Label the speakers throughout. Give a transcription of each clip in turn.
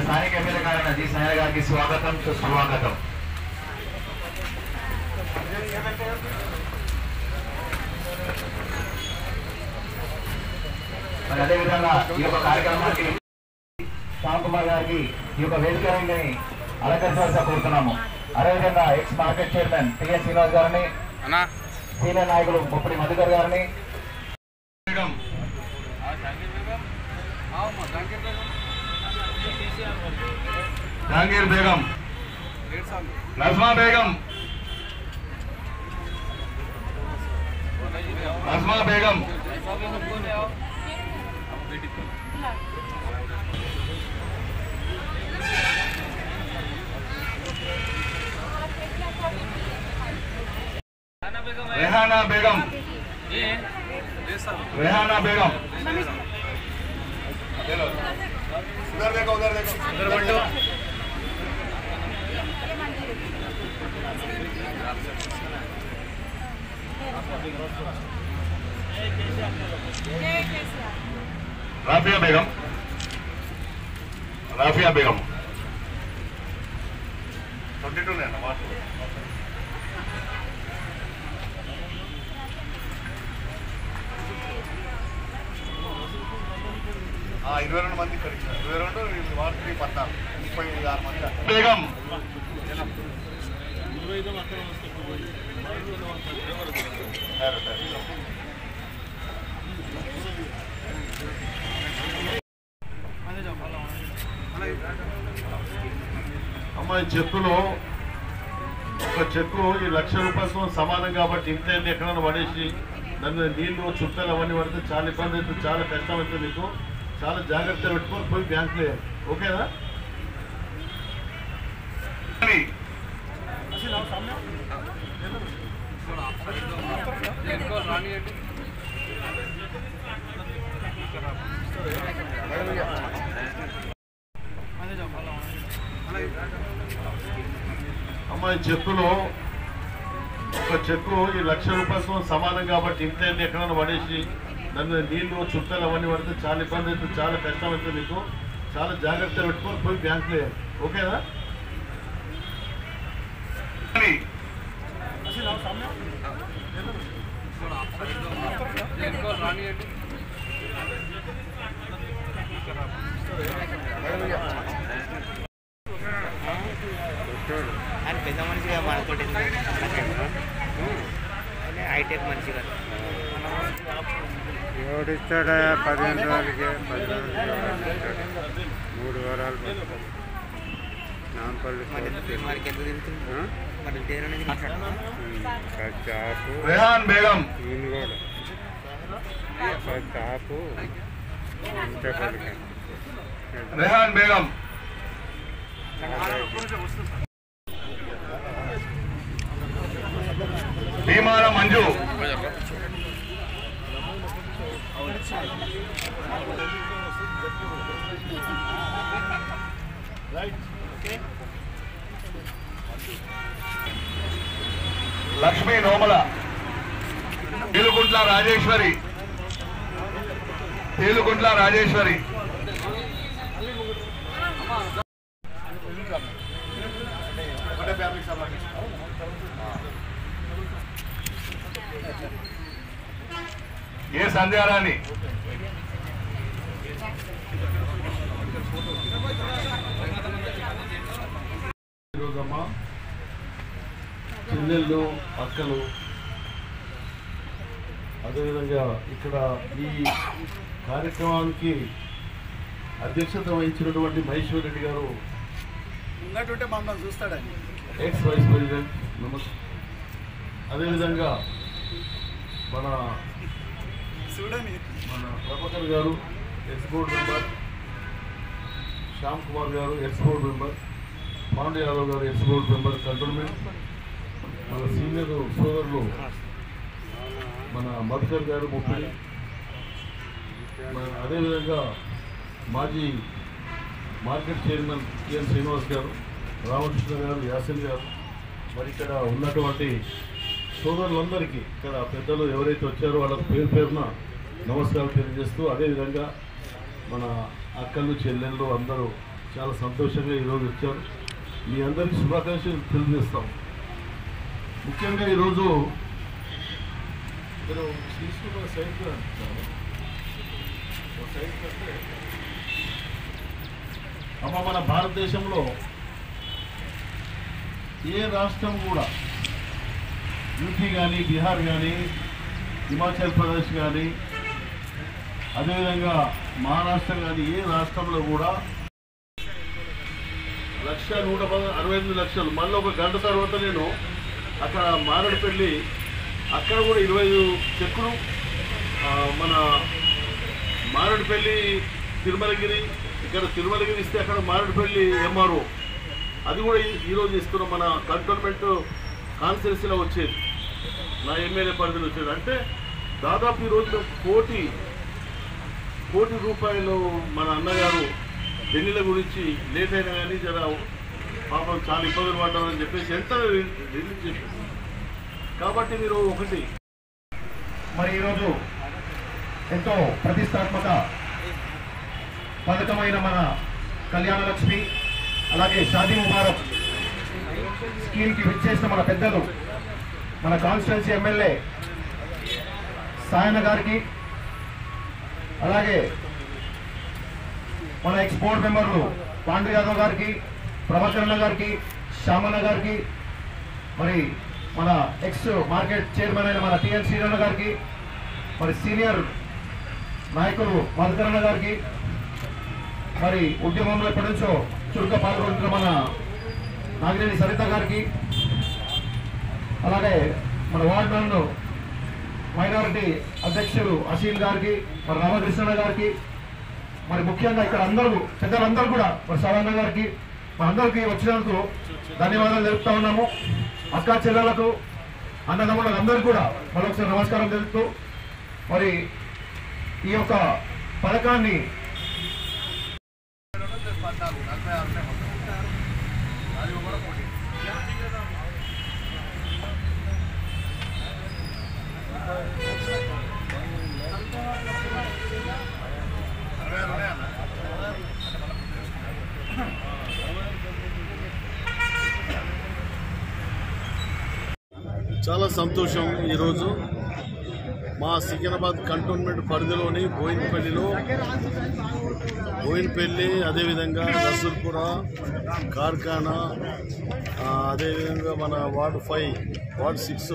Speaker 1: స్థానిక ఎమ్మెల్యే గారైన జి సాయి గారికి స్వాగతం సుస్వాగతం మరి అదేవిధంగా ఈ యొక్క కార్యక్రమానికి శ్యామ్ కుమార్ గారికి ఈ యొక్క వేదికని అలంకరించవలసి కోరుతున్నాము అదేవిధంగా ex market chairman TS Srinivas గారిని
Speaker 2: అన్నా
Speaker 1: సీనియర్ నాయకులు ముప్పటి మధుకర్ గారిని
Speaker 2: బేగం జహాంగీర్ బేగం నజ్మా బేగం నజ్మా బేగం रेहाना बेगम रेहाना बेगम उधर देखो उधर देखो उधर बंटो राफिया बेगम राफिया बेगम ट्वेंटी टू लेना ఇరవై రెండు మంది ఇక్కడ ఇచ్చారు ఇరవై రెండు వీళ్ళు వారికి పద్నాలుగు ముప్పై ఆరు మంది బేగం సరే, సరే.
Speaker 3: అమ్మాయి చెక్కులో ఒక చెక్కు ఈ లక్ష రూపాయలతో సమానం కాబట్టి ఇంత ఎన్ని ఎక్కడైనా పడేసి దాని మీద నీళ్లు చుట్టాలు అవన్నీ పడితే చాలా ఇబ్బంది అవుతుంది చాలా కష్టం అవుతుంది మీకు చాలా జాగ్రత్త పెట్టుకొని పోయి బ్యాంకులో వేయాలి ఓకేనా
Speaker 2: అని.
Speaker 3: అమ్మాయి చెక్కులో ఒక చెక్కు ఈ లక్ష రూపాయలతో సమానం కాబట్టి ఇంత ఎన్ని ఎక్కడైనా పడేసి దాని మీద నీళ్లు చుట్టాలు అవన్నీ పడితే చాలా ఇబ్బంది అవుతుంది చాలా కష్టం అవుతుంది మీకు చాలా జాగ్రత్త పెట్టుకొని పోయి బ్యాంకులో వేయాలి ఓకేనా
Speaker 2: అని.
Speaker 4: అని పెద్ద మనిషిగా మనతోటి హైటెక్ మనిషి కదా
Speaker 5: ఎవడిస్తాడా పదిహేను రోజులకి పది రోజులకి ఎవడిస్తాడు మూడు వారాలు పడుతుంది నాంపల్లి
Speaker 4: మరి
Speaker 5: కోర్టు.
Speaker 4: మనకి ఎంత తిరుగుతుంది
Speaker 5: ఆ?
Speaker 4: మరి దేని అనేది మాట్లాడమా
Speaker 5: ఉమ్, చాపు
Speaker 2: రెహాన్ బేగం
Speaker 5: ఈయన కూడా చాపు ఇంత కొడుకు
Speaker 2: రెహాన్ బేగం భీమాల మంజు లక్ష్మీ నోమల తేలుకుంట్ల రాజేశ్వరి తేలుకుంట్ల రాజేశ్వరి ఏ సంధ్యారాణి
Speaker 3: ఈరోజమ్మా చెల్లెళ్ళు అక్కలు అదేవిధంగా ఇక్కడ ఈ కార్యక్రమానికి అధ్యక్షత వహించినటువంటి మహేశ్వర్ రెడ్డి గారు
Speaker 6: ఉన్నట్టుంటే మమ్మల్ని చూస్తాడని
Speaker 3: ఎక్స్ వైస్ ప్రెసిడెంట్ నమస్తే అదేవిధంగా మన
Speaker 6: చూడని
Speaker 3: మన ప్రభాకర్ గారు ex board member Shyam Kumar గారు ex board member Pandey Yadav గారు ఎక్స్ బోర్డు మెంబర్ కంట్రోల్మెంట్ మన సీనియర్ సోదరులు మన మధుకర్ గారు ముప్పై మన అదేవిధంగా మాజీ మార్కెట్ చైర్మన్ టిఎన్ శ్రీనివాస్ గారు రామకృష్ణ గారు యాసిన్ గారు మరి ఇక్కడ ఉన్నటువంటి సోదరులందరికీ ఇక్కడ పెద్దలు ఎవరైతే వచ్చారో వాళ్ళకి పేరు పేరున నమస్కారం తెలియజేస్తూ అదేవిధంగా మన అక్కలు చెల్లెళ్ళు అందరూ చాలా సంతోషంగా ఈరోజు వచ్చారు మీ అందరికీ శుభాకాంక్షలు తెలియజేస్తాం ముఖ్యంగా ఈరోజు మీరు తీసుకున్న సైట్ సైట్ అంటే అమ్మ మన భారతదేశంలో ఏ రాష్ట్రం కూడా యూపీ కానీ బీహార్ కానీ హిమాచల్ ప్రదేశ్ కానీ అదేవిధంగా మహారాష్ట్ర కానీ ఏ రాష్ట్రంలో కూడా లక్ష నూట పద అరవై ఎనిమిది లక్షలు మళ్ళీ ఒక గంట తర్వాత నేను అక్కడ మారడిపల్లి అక్కడ కూడా ఇరవై ఐదు చెక్కులు ఆ, మన మారడిపల్లి తిరుమలగిరి ఇక్కడ తిరుమలగిరి ఇస్తే అక్కడ మారడిపల్లి ఎంఆర్ఓ అది కూడా ఈ- ఈరోజు ఇస్తున్నాం మన కంటోన్మెంట్ కాన్స్టిట్యున్సీలో వచ్చేది నా ఎమ్మెల్యే పరిధిలో వచ్చేది అంటే దాదాపు ఈరోజు కోటి కోటి రూపాయలు మన అన్నగారు ఢిల్లీల గురించి లేట్ అయినా కానీ జర పాపం చాలా ఇబ్బందులు పడ్డామని చెప్పేసి ఎంత రిలీజ్ చేశారు కాబట్టి మీరు ఒకటి
Speaker 1: మరి ఈరోజు ఎంతో ప్రతిష్టాత్మక పథకమైన మన కళ్యాణ లక్ష్మి అలాగే షాదీ ముబారక్ స్కీమ్కి విచ్చేసిన మన పెద్దలు మన కాన్స్టిట్యున్సీ ఎమ్మెల్యే సాయన గారికి అలాగే మన ఎక్స్ బోర్డ్ మెంబర్లు పాండు యాదవ్ గారికి ప్రభాకరణ గారికి శ్యామన్న గారికి మరి మన ఎక్స్ మార్కెట్ చైర్మన్ అయిన మన టిఎన్ శ్రీరణ గారికి మరి సీనియర్ నాయకులు మధుకరణ గారికి మరి ఉద్యమంలో ఎప్పటి నుంచో చురుక పాల్గొంటున్న మన నాగినేని సరిత గారికి అలాగే మన వార్డ్ మెంబర్ మైనారిటీ అధ్యక్షులు అసీల్ గారికి మరి రామకృష్ణ గారికి మరి ముఖ్యంగా ఇక్కడ అందరూ పెద్దలందరూ కూడా మరి సవరణ గారికి మనందరికీ వచ్చినందుకు ధన్యవాదాలు తెలుపుతా ఉన్నాము అక్క చెల్లెలకు అన్నదమ్ములకు అందరికీ కూడా మరొకసారి నమస్కారం తెలుపుతూ మరి ఈ యొక్క పథకాన్ని
Speaker 2: పద్నాలుగు నలభై ఆరు ఉన్నాయి మొత్తం. అది కూడా పోటీ అరవై ఆరు ఉన్నాయన్న
Speaker 3: చాలా సంతోషం ఈరోజు మా సికింద్రాబాద్ కంటోన్మెంట్ పరిధిలోని బోయినపల్లిలో బోయినపల్లి అదేవిధంగా నర్సుల్పుర కార్ఖానా ఆ, అదేవిధంగా మన వార్డు ఫైవ్ వార్డు సిక్స్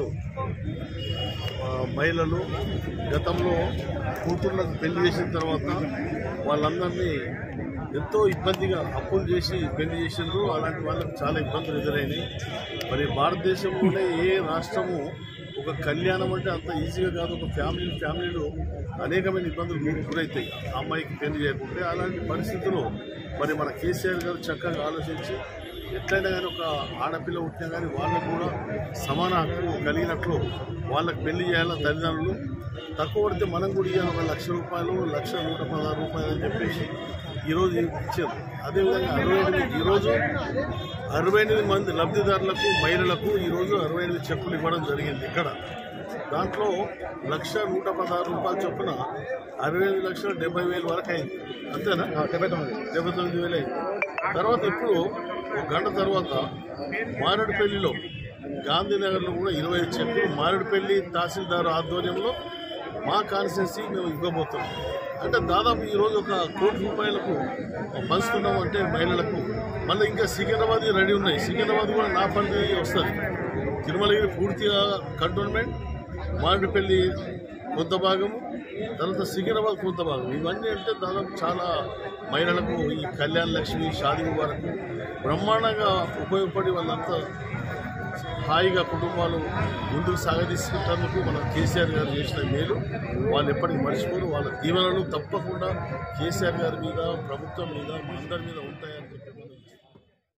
Speaker 3: ఆ, మహిళలు గతంలో కూతుర్లకు పెళ్లి చేసిన తర్వాత వాళ్ళందరినీ ఎంతో ఇబ్బందిగా అప్పులు చేసి పెళ్లి చేసిండ్రు అలాంటి వాళ్ళకి చాలా ఇబ్బందులు ఎదురైనాయి మరి భారతదేశంలోనే ఏ రాష్ట్రము ఒక కళ్యాణం అంటే అంత ఈజీగా కాదు ఒక ఫ్యామిలీ ఫ్యామిలీలో అనేకమైన ఇబ్బందులు గురవుతాయి ఆ అమ్మాయికి పెళ్లి చేయకుంటే అలాంటి పరిస్థితుల్లో మరి మన కేసీఆర్ గారు చక్కగా ఆలోచించి ఎట్లయినా కానీ ఒక ఆడపిల్ల పుట్టినా కానీ వాళ్ళకు కూడా సమాన హక్కు కలిగినట్లు వాళ్ళకి పెళ్లి చేయాల తల్లిదండ్రులు తక్కువ పడితే మనం కూడా ఇవ్వాలి ఒక లక్ష రూపాయలు లక్ష నూట పదహారు రూపాయలు అని చెప్పేసి ఈరోజు ఇచ్చారు అదేవిధంగా అరవై ఎనిమిది ఈరోజు అరవై ఎనిమిది మంది లబ్ధిదారులకు మహిళలకు ఈరోజు అరవై ఎనిమిది చెక్కులు ఇవ్వడం జరిగింది ఇక్కడ దాంట్లో లక్ష నూట పదహారు రూపాయల చొప్పున అరవై ఎనిమిది లక్షల డెబ్బై వేలు వరకు అయింది అంతేనా డెబ్బై తొమ్మిది డెబ్బై తొమ్మిది వేలు అయింది తర్వాత ఇప్పుడు ఒక గంట తర్వాత మారేడుపల్లిలో గాంధీనగర్లో కూడా ఇరవై ఐదు చెక్కులు మారేడుపల్లి తహసీల్దార్ ఆధ్వర్యంలో మా కాన్స్టిట్యున్సీ మేము ఇవ్వబోతున్నాం అంటే దాదాపు ఈరోజు ఒక కోటి రూపాయలకు పంచుతున్నాం అంటే మహిళలకు మళ్ళీ ఇంకా సికింద్రాబాద్ రెడీ ఉన్నాయి సికింద్రాబాద్ కూడా నా పని వస్తుంది తిరుమలగిరి పూర్తిగా కంటోన్మెంట్ మారేడుపల్లి కొంత భాగము తర్వాత సికింద్రాబాద్ కొంత భాగం ఇవన్నీ అంటే దాదాపు చాలా మహిళలకు ఈ కళ్యాణ లక్ష్మి షాదీ ముబారక్ బ్రహ్మాండంగా ఉపయోగపడి వాళ్ళంతా హాయిగా కుటుంబాలు ముందుకు సాగదీసుకుంటేందుకు మన కేసీఆర్ గారు చేసిన మేలు వాళ్ళు ఎప్పటికీ మర్చిపోరు వాళ్ళ దీవెనలు తప్పకుండా కేసీఆర్ గారి మీద ప్రభుత్వం మీద మా అందరి మీద ఉంటాయని